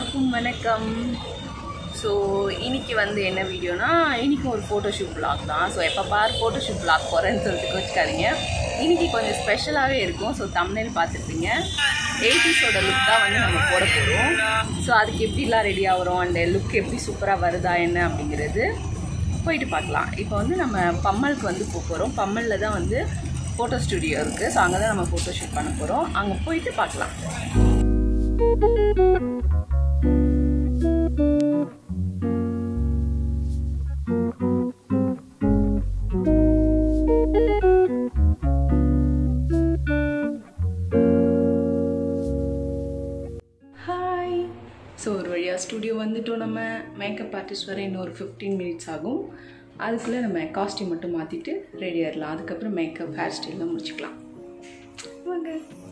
எல்லாருக்கும் வணக்கம் ஸோ இன்னைக்கு வந்து என்ன வீடியோனா இன்னைக்கு ஒரு ஃபோட்டோஷூட் vlog தான் ஸோ எப்போ பார் ஃபோட்டோஷூட் vlog போகிறேன்னு சொல்லிட்டு வச்சுக்காதீங்க இன்னைக்கு கொஞ்சம் ஸ்பெஷலாகவே இருக்கும் ஸோ தமிழில் பார்த்துருப்பீங்க எயிட்டிஸோட லுக் தான் வந்து நம்ம போட போகிறோம் ஸோ அதுக்கு எப்படிலாம் ரெடி ஆகிறோம் அண்ட் லுக் எப்படி சூப்பராக வருதா என்ன அப்படிங்கிறது போயிட்டு பார்க்கலாம் இப்போ வந்து நம்ம பம்மலுக்கு வந்து போக போகிறோம் பம்மலில் தான் வந்து ஃபோட்டோ ஸ்டுடியோ இருக்குது ஸோ அங்கே தான் நம்ம ஃபோட்டோ ஷூட் பண்ண போகிறோம் அங்கே போயிட்டு பார்க்கலாம் ஹாய் ஸோ ஒரு வழியாக ஸ்டுடியோ வந்துட்டோம் நம்ம மேக்கப் ஆர்டிஸ்ட் வர இன்னும் ஒரு ஃபிஃப்டீன் மினிட்ஸ் ஆகும் அதுக்குள்ளே நம்ம காஸ்டியூம் மட்டும் மாற்றிட்டு ரெடி ஆயிடலாம் அதுக்கப்புறம் மேக்கப் ஹேர் ஸ்டைல்லாம் முடிச்சுக்கலாம் வாங்க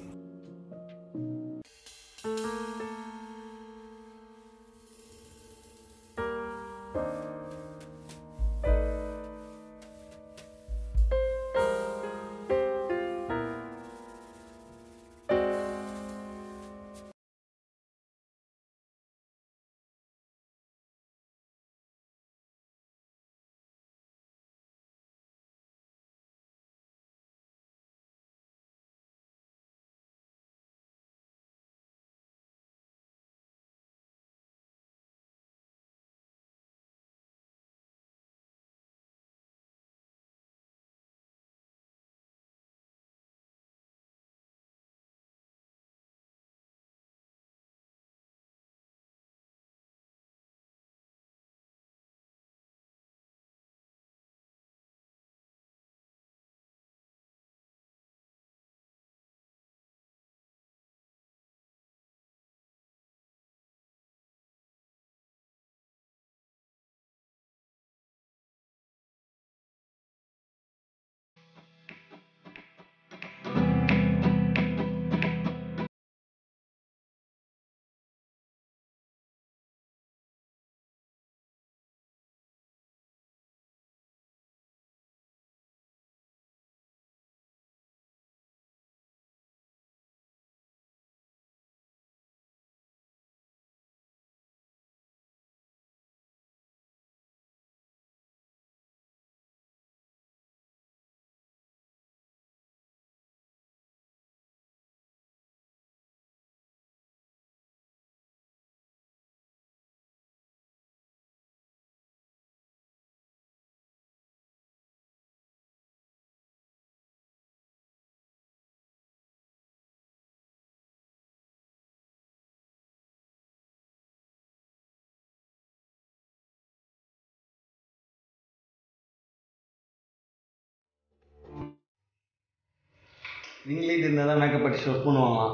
ரிங் லைட் இருந்தால் தான் மேக்கப் அடிச்சு ஒர்க் பண்ணுவாங்களாம்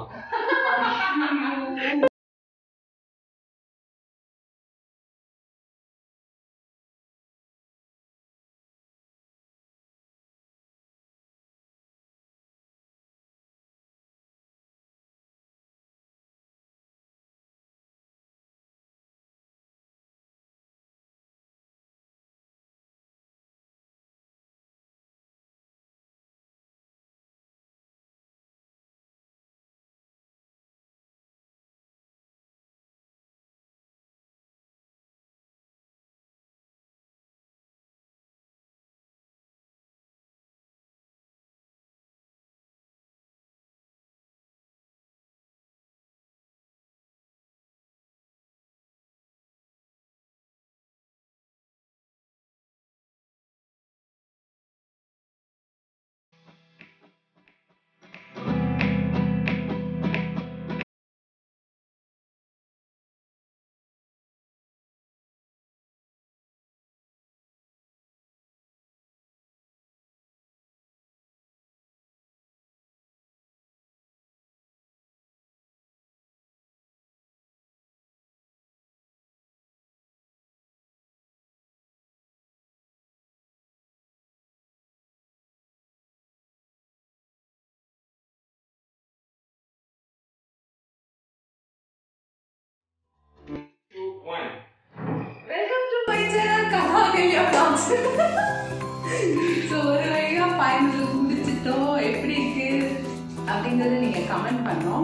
வெல்கம் டு மை சேனல் கதா கல்யா vlogs ஸோ ஒரு வழியாக ஃபைனல் முடிச்சிட்டோம் எப்படி இருக்கு அப்படிங்கறத நீங்கள் கமெண்ட் பண்ணோம்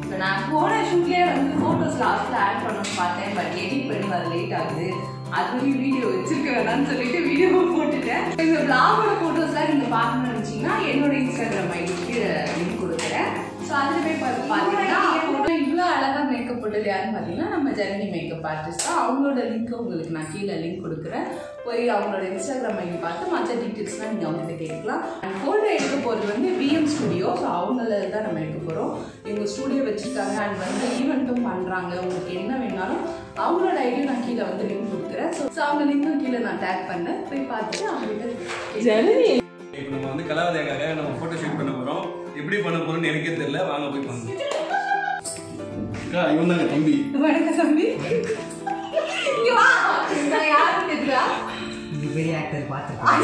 இப்போ நான் போன ஷூட்லேயே வந்து ஃபோட்டோஸ் லாஸ்ட்டில் ஆட் பண்ணணும்னு பார்த்தேன் பட் எடிட் பண்ணி வர லேட் ஆகுது அது வரையும் வீடியோ வச்சிருக்க வேணாம்னு சொல்லிட்டு வீடியோ போட்டுட்டேன் இந்த பிளாகோட ஃபோட்டோஸ்லாம் நீங்கள் பார்க்கணும்னு நினச்சிங்கன்னா என்னோட இன்ஸ்டாகிராம் ஐடிக்கு லிங்க் கொடுக்குறேன் ஸோ அதில் போய் பார்த்து பார்த்தீங்கன்னா ஃபோட்டோ இவ்வளோ அழகாக மேக்கப் போட்டது யாருன்னு பார்த்தீங்கன்னா நம்ம ஜனனி மேக்கப் ஆர்டிஸ்ட் தான் அவங்களோட லிங்க்கை உங்களுக்கு நான் கீழே லிங்க் கொடுக்குறேன் போய் அவங்களோட இன்ஸ்டாகிராம் ஐடி பார்த்து மற்ற டீட்டெயில்ஸ்லாம் நீங்கள் அவங்ககிட்ட கேட்கலாம் அண்ட் ஃபோட்டோ எடுக்க போகிறது வந்து பிஎம் ஸ்டுடியோ ஸோ அவங்கள தான் நம்ம எடுக்க போகிறோம் இவங்க ஸ்டுடியோ வச்சுருக்காங்க அண்ட் வந்து ஈவெண்ட்டும் பண்ணுறாங்க உங்களுக்கு என்ன வேணாலும் அவங்களோட ஐடியும் நான் கீழே வந்து லிங்க் கொடுக்குறேன் ஸோ ஸோ அவங்க லிங்க்கும் கீழே நான் டேக் பண்ணேன் போய் பார்த்துட்டு அவங்ககிட்ட ஜனனி இப்போ நம்ம வந்து கலாவதியாக்காக நம்ம ஃபோட்டோ ஷூட் பண்ண போகிறோம் எப்படி பண்ண போகிறோம்னு எனக்கே தெரியல வாங்க போய் பண்ணுங்க அக்கா இவன் தாங்க தம்பி வணக்கம் தம்பி இங்க வா நான் யாரும் தெரியல நீ பெரிய ஆக்டர் பார்த்துருக்கேன்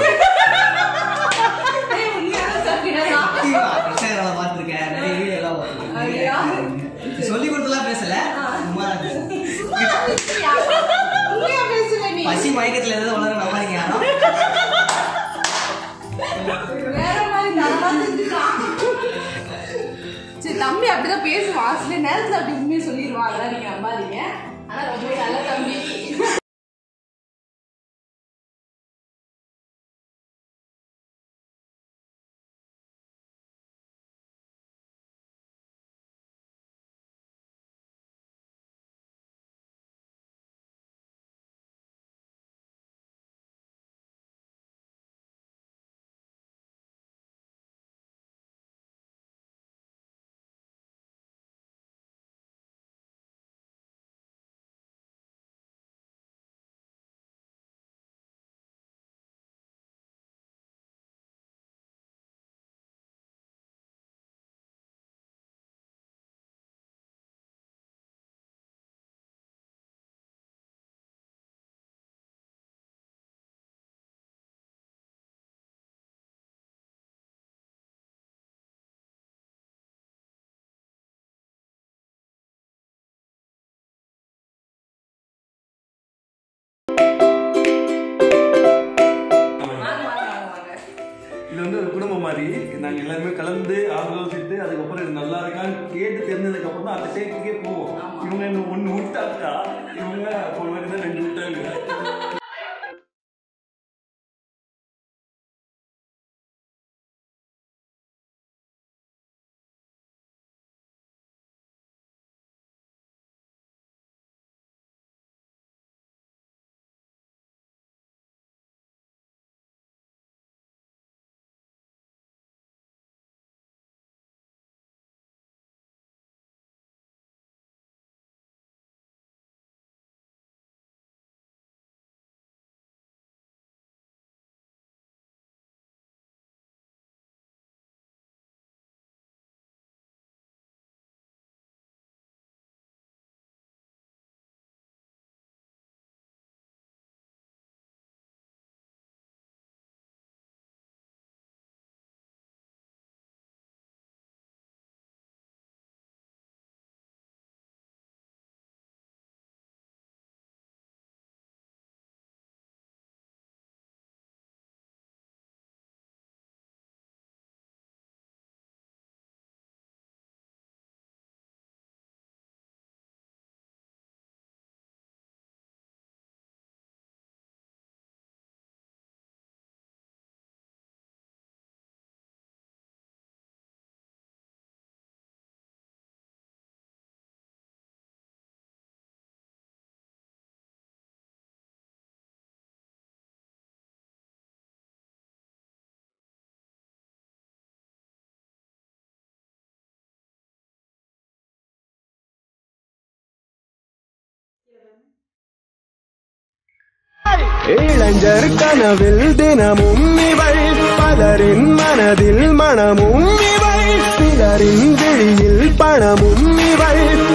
ஏய், உண்மையாவே சொல்றேன். நான் கிருஷ்ணகிரில பார்த்துருக்கேன் நிறைய வீடியோ எல்லாம் ஐயா. பார்த்துருக்கேன் சொல்லி கொடுத்துலாம் பேசல சும்மா தான் பேசுறேன். சும்மா பேசுறியா? உண்மையா பேசுற நீ. பசி மயக்கத்துல எதாவது உலக நம்பாதீங்க யாரும் வேற மாதிரி தரமா செஞ்சுட்டான். சரி தம்பி அப்படிதான் பேசுவான் சில நேரத்துல அப்படி உண்மையை சொல்லிடுவான் அதெல்லாம் நீங்க நம்பாதீங்க ஆனா ரொம்ப நல்ல தம்பி வாங்க வாங்க வாங்க வாங்க இது வந்து ஒரு குடும்பம் மாதிரி நாங்கள் எல்லாருமே கலந்து ஆலோசித்து அதுக்கப்புறம் இது நல்லா இருக்கான்னு கேட்டு தெரிஞ்சதுக்கு அப்புறம் தான் அந்த டேக்குக்கே போவோம் இவங்க என்ன ஒன்று விட்டாக்கா இவங்க போன மாதிரி தான் ரெண்டு விட்டாங்க இளைஞர் கனவில் தினமும் இவள் பலரின் மனதில் மனமும் இவள் சிலரின் விழியில் பணமும் இவள்